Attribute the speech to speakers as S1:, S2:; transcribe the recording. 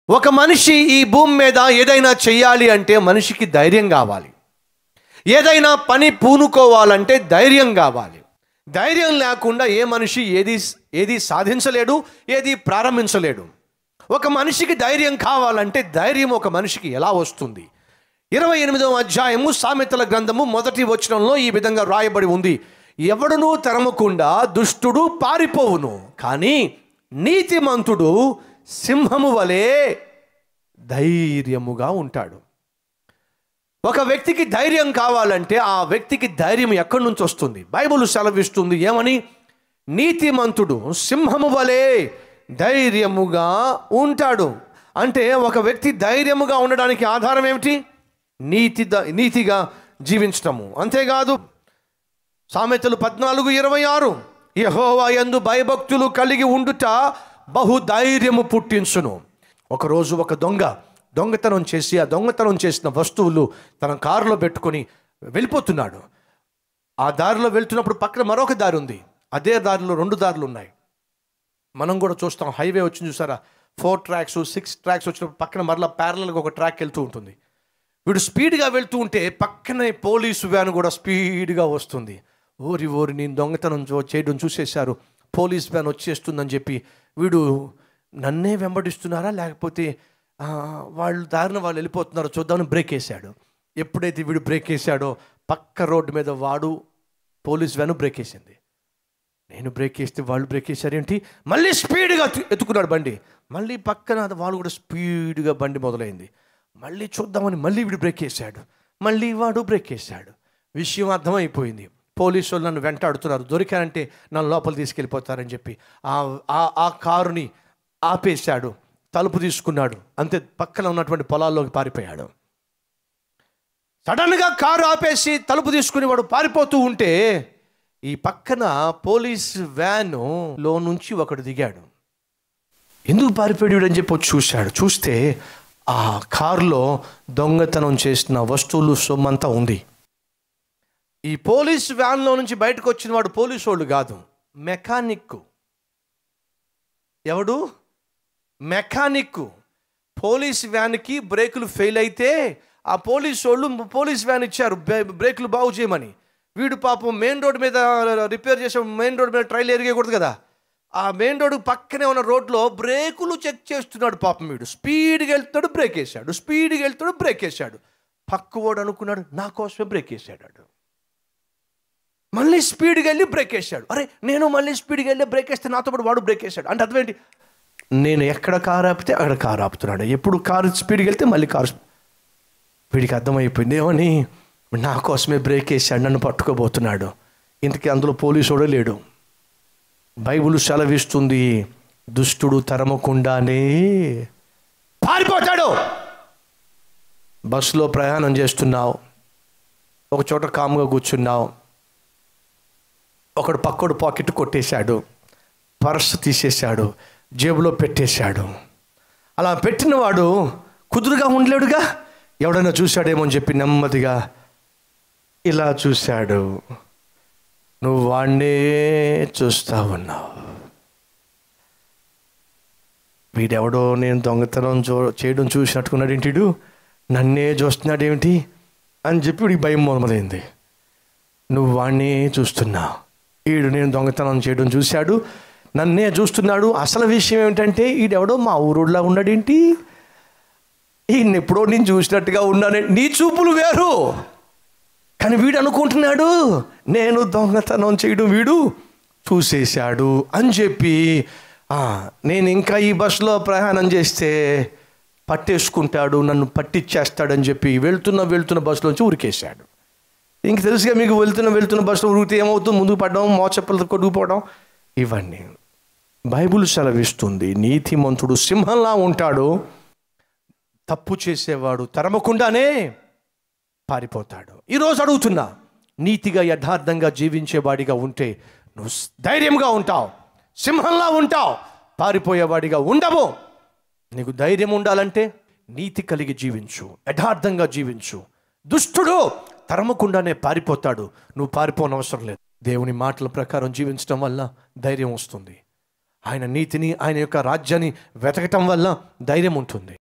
S1: ఒక మనిషి ఈ భూమి మీద ఏదైనా చెయ్యాలి అంటే మనిషికి ధైర్యం కావాలి ఏదైనా పని పూనుకోవాలంటే ధైర్యం కావాలి ధైర్యం లేకుండా ఏ మనిషి ఏది ఏది సాధించలేడు ఏది ప్రారంభించలేడు ఒక మనిషికి ధైర్యం కావాలంటే ధైర్యం ఒక మనిషికి ఎలా వస్తుంది ఇరవై ఎనిమిదవ అధ్యాయము సామెతల గ్రంథము మొదటి వచనంలో ఈ విధంగా రాయబడి ఉంది ఎవడునూ తరమకుండా దుష్టుడు పారిపోవును కానీ నీతిమంతుడు సింహము వలె ధైర్యముగా ఉంటాడు ఒక వ్యక్తికి ధైర్యం కావాలంటే ఆ వ్యక్తికి ధైర్యం ఎక్కడి నుంచి వస్తుంది బైబిల్ సెలవిస్తుంది ఏమని నీతిమంతుడు సింహము వలె ధైర్యముగా ఉంటాడు అంటే ఒక వ్యక్తి ధైర్యముగా ఉండడానికి ఆధారం ఏమిటి నీతి నీతిగా జీవించటము అంతేకాదు సామెతలు పద్నాలుగు ఇరవై ఆరు యహోవా యందు భయభక్తులు కలిగి ఉండుట బహు ధైర్యము పుట్టించును ఒకరోజు ఒక దొంగ దొంగతనం చేసి ఆ దొంగతనం చేసిన వస్తువులు తన కారులో పెట్టుకొని వెళ్ళిపోతున్నాడు ఆ దారిలో వెళ్తున్నప్పుడు పక్కన మరొక దారి ఉంది అదే దారిలో రెండు దారులు ఉన్నాయి మనం కూడా చూస్తాం హైవే వచ్చింది చూసారా ఫోర్ ట్రాక్స్ సిక్స్ ట్రాక్స్ వచ్చినప్పుడు పక్కన మరలా ప్యారలల్గా ఒక ట్రాక్ వెళ్తూ ఉంటుంది వీడు స్పీడ్గా వెళ్తూ ఉంటే పక్కనే పోలీసు వ్యాన్ కూడా స్పీడ్గా వస్తుంది ఓరి ఓరి నేను దొంగతనం చూ- చేయడం చూసేశారు పోలీస్ వ్యాన్ వచ్చేస్తుందని చెప్పి వీడు నన్నే వెంబడిస్తున్నారా లేకపోతే ఆ, వాళ్ళు దారిన వాళ్ళు వెళ్ళిపోతున్నారో చూద్దామని బ్రేక్ వేశాడు ఎప్పుడైతే వీడు బ్రేక్ వేశాడో పక్క రోడ్డు మీద వాడు పోలీస్ వ్యాన్ బ్రేక్ వేసింది నేను బ్రేక్ వేస్తే వాళ్ళు బ్రేక్ వేశారేంటి మళ్ళీ స్పీడ్గా ఎత్తు- ఎత్తుకున్నాడు బండి మళ్ళీ పక్కన వాళ్ళు కూడా స్పీడ్గా బండి మొదలైంది మళ్ళీ చూద్దామని మళ్ళీ వీడు బ్రేక్ వేశాడు మళ్ళీ వాడు బ్రేక్ వేశాడు విషయం అర్థమైపోయింది పోలీసు వాళ్ళు నన్ను వెంటాడుతున్నారు దొరికారంటే నన్ను లోపల తీసుకెళ్ళిపోతారని చెప్పి ఆ ఆ- ఆ కారుని ఆపేశాడు తలుపు తీసుకున్నాడు అంతే పక్కన ఉన్నటువంటి పొలాల్లోకి పారిపోయాడు సడన్గా కారు ఆపేసి తలుపు తీసుకుని వాడు పారిపోతూ ఉంటే ఈ పక్కన పోలీస్ వ్యాన్ లో నుంచి ఒకడు దిగాడు ఎందుకు పారిపోయాడు అని చెప్పి వచ్చి చూశాడు చూస్తే ఆ కారులో దొంగతనం చేసిన వస్తువులు సొమ్మంతా ఉంది ఈ పోలీస్ వ్యాన్లో నుంచి బయటకు వచ్చిన వాడు పోలీసు వాడు కాదు మెకానిక్ ఎవడు మెకానిక్ పోలీస్ వ్యాన్కి బ్రేకులు ఫెయిల్ అయితే ఆ పోలీస్ వాళ్ళు పోలీస్ వ్యాన్ ఇచ్చారు బ్రే- బ్రేకులు బాగు చేయమని వీడు పాపం మెయిన్ రోడ్ మీద రిపేర్ చేసే మెయిన్ రోడ్ మీద ట్రైల్ ఎరిగకూడదు కదా ఆ మెయిన్ రోడ్ పక్కనే ఉన్న రోడ్లో బ్రేకులు చెక్ చేస్తున్నాడు పాపం వీడు స్పీడ్గా వెళ్తాడు బ్రేక్ వేసాడు స్పీడ్గా వెళ్తాడు బ్రేక్ వేసాడు పక్కవాడు అనుకున్నాడు నా కోసమే బ్రేక్ వేసాడు వాడు. మళ్ళీ స్పీడ్గా వెళ్ళి బ్రేక్ వేసాడు అరే నేను మళ్ళీ స్పీడ్గా వెళ్ళి బ్రేక్ వేస్తే నాతో పాటు వాడు బ్రేక్ వేసాడు అంటే అర్థం ఏంటి నేను ఎక్కడ కారు ఆపితే అక్కడ కారు ఆపుతున్నాడు ఎప్పుడు కారు స్పీడ్కి వెళ్తే మళ్ళీ కారు స్పీ- వీడికి అర్థమైపోయింది ఏమని నా కోసమే బ్రేక్ వేసాడు నన్ను పట్టుకోబోతున్నాడు ఇంతకీ అందులో పోలీసు కూడా లేడు బైబిల్ సెలవిస్తుంది దుష్టుడు తరమకుండానే పారిపోతాడు బస్సులో ప్రయాణం చేస్తున్నావు ఒక చోట కాముగా కూర్చున్నావు ఒకడు పక్కడు పాకెట్ కొట్టేశాడు పర్స్ తీసేశాడు జేబులో పెట్టేశాడు అలా పెట్టినవాడు కుదురుగా ఉండలేడుగా ఎవడైనా చూశాడేమో అని చెప్పి నెమ్మదిగా ఇలా చూశాడు నువ్వు వాణ్ణే చూస్తా ఉన్నావు వీడెవడో నేను దొంగతనం చూ చేయడం చూసినట్టుకున్నాడు ఏంటిడు నన్నే చూస్తున్నాడు ఏమిటి అని చెప్పి వీడికి భయం మొదలైంది నువ్వు వాణ్ణే చూస్తున్నావు ఈడు నేను దొంగతనం చేయడం చూశాడు నన్నే చూస్తున్నాడు అసలు విషయం ఏమిటంటే ఈడెవడో మా ఊరులా ఉన్నాడేంటి ఈయన ఎప్పుడో నేను చూసినట్టుగా ఉన్నానే నీ చూపులు వేరు కానీ వీడు అనుకుంటున్నాడు నేను దొంగతనం చేయడం వీడు చూసేశాడు అని చెప్పి "ఆ, నేను ఇంకా ఈ బస్సులో ప్రయాణం చేస్తే పట్టేసుకుంటాడు నన్ను పట్టిచ్చేస్తాడని చెప్పి వెళ్తున్న వెళ్తున్న బస్సులోంచి ఉరికేశాడు ఇంక తెలుసుగా మీకు వెళ్తున్న వెళ్తున్న బస్సులో ఉరికితే ఏమవుతుంది ముందుకు పడడం మోచప్పలతో కొట్టుకుపోవడం ఇవన్నీ బైబుల్ సెలవిస్తుంది నీతిమంతుడు సింహంలా ఉంటాడు తప్పు చేసేవాడు తరమకుండానే పారిపోతాడు ఈరోజు అడుగుతున్నా నీతిగా యథార్థంగా జీవించేవాడిగా ఉంటే నువ్వు స్- ధైర్యంగా ఉంటావు సింహంలా ఉంటావు పారిపోయేవాడిగా ఉండవు నీకు ధైర్యం ఉండాలంటే నీతి కలిగి జీవించు యథార్థంగా జీవించు దుష్టుడు తరమకుండానే పారిపోతాడు నువ్వు పారిపోనవసరం లేదు దేవుని మాటల ప్రకారం జీవించడం వల్ల ధైర్యం వస్తుంది ఆయన నీతిని ఆయన యొక్క రాజ్యాన్ని వెతకటం వల్ల ధైర్యం ఉంటుంది